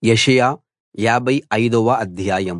యెషయా యాభై ఐదవ అధ్యాయం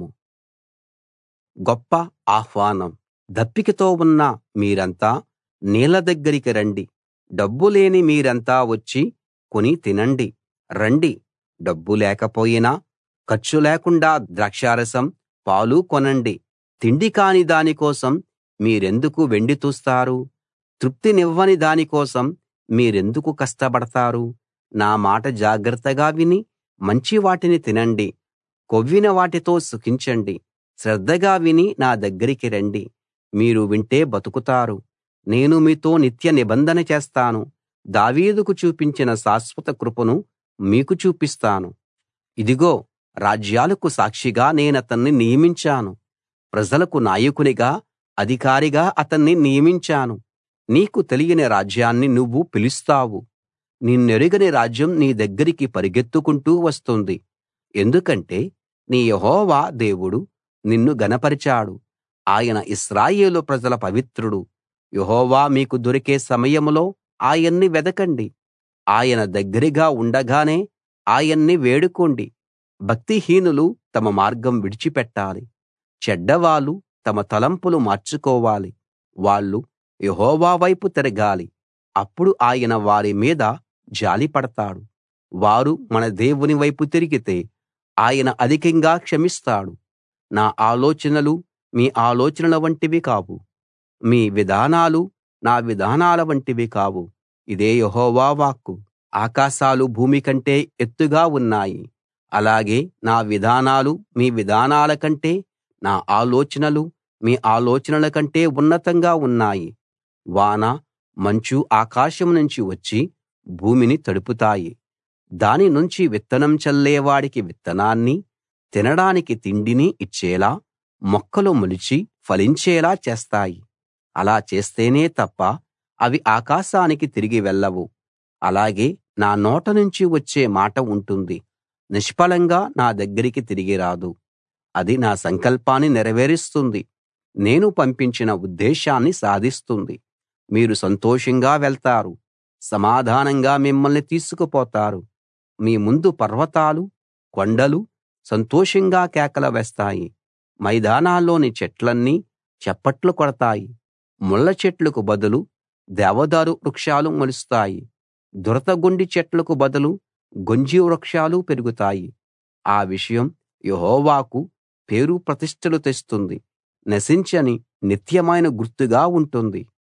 గొప్ప ఆహ్వానం దప్పికతో ఉన్న మీరంతా నీళ్ల దగ్గరికి రండి డబ్బు లేని మీరంతా వచ్చి కొని తినండి రండి డబ్బు లేకపోయినా ఖర్చు లేకుండా ద్రాక్షారసం పాలు కొనండి తిండి కాని దాని కోసం మీరెందుకు వెండి తూస్తారు తృప్తినివ్వని దాని కోసం మీరెందుకు కష్టపడతారు నా మాట జాగ్రత్తగా విని మంచి వాటిని తినండి కొవ్విన వాటితో సుఖించండి శ్రద్ధగా విని నా దగ్గరికి రండి మీరు వింటే బతుకుతారు నేను మీతో నిత్య నిబంధన చేస్తాను దావీదుకు చూపించిన శాశ్వత కృపను మీకు చూపిస్తాను ఇదిగో రాజ్యాలకు సాక్షిగా నేనతన్ని నియమించాను ప్రజలకు నాయకునిగా అధికారిగా అతన్ని నియమించాను నీకు తెలియని రాజ్యాన్ని నువ్వు పిలుస్తావు నిన్నెరుగని రాజ్యం నీ దగ్గరికి పరిగెత్తుకుంటూ వస్తుంది ఎందుకంటే నీ యెహోవా దేవుడు నిన్ను ఘనపరిచాడు ఆయన ఇశ్రాయేలు ప్రజల పవిత్రుడు యెహోవా మీకు దొరికే సమయంలో ఆయన్ని వెదకండి ఆయన దగ్గరగా ఉండగానే ఆయన్ని వేడుకోండి భక్తిహీనులు తమ మార్గం విడిచిపెట్టాలి చెడ్డవాళ్ళు తమ తలంపులు మార్చుకోవాలి వాళ్ళు యెహోవా వైపు తిరగాలి అప్పుడు ఆయన వారి మీద జాలిపడతాడు వారు మన దేవుని వైపు తిరిగితే ఆయన అధికంగా క్షమిస్తాడు నా ఆలోచనలు మీ ఆలోచనల వంటివి కావు మీ విధానాలు నా విధానాల వంటివి కావు ఇదే యెహోవా వాక్కు ఆకాశాలు భూమి కంటే ఎత్తుగా ఉన్నాయి అలాగే నా విధానాలు మీ విధానాల కంటే నా ఆలోచనలు మీ ఆలోచనల కంటే ఉన్నతంగా ఉన్నాయి వాన మంచు ఆకాశం నుంచి వచ్చి భూమిని తడుపుతాయి దాని నుంచి విత్తనం చల్లేవాడికి విత్తనాన్ని తినడానికి తిండిని ఇచ్చేలా మొక్కలు మొలిచి ఫలించేలా చేస్తాయి అలా చేస్తేనే తప్ప అవి ఆకాశానికి తిరిగి వెళ్ళవు అలాగే నా నోట నుంచి వచ్చే మాట ఉంటుంది నిష్ఫలంగా నా దగ్గరికి తిరిగి రాదు అది నా సంకల్పాన్ని నెరవేరుస్తుంది నేను పంపించిన ఉద్దేశాన్ని సాధిస్తుంది మీరు సంతోషంగా వెళ్తారు సమాధానంగా మిమ్మల్ని తీసుకుపోతారు మీ ముందు పర్వతాలు కొండలు సంతోషంగా కేకలు వేస్తాయి మైదానాల్లోని చెట్లన్నీ చప్పట్లు కొడతాయి ముళ్ళ చెట్లకు బదులు దేవదారు వృక్షాలు మొలుస్తాయి దురదగొండి చెట్లకు బదులు గొంజి వృక్షాలు పెరుగుతాయి ఆ విషయం యెహోవాకు పేరు ప్రతిష్టలు తెస్తుంది నశించని నిత్యమైన గుర్తుగా ఉంటుంది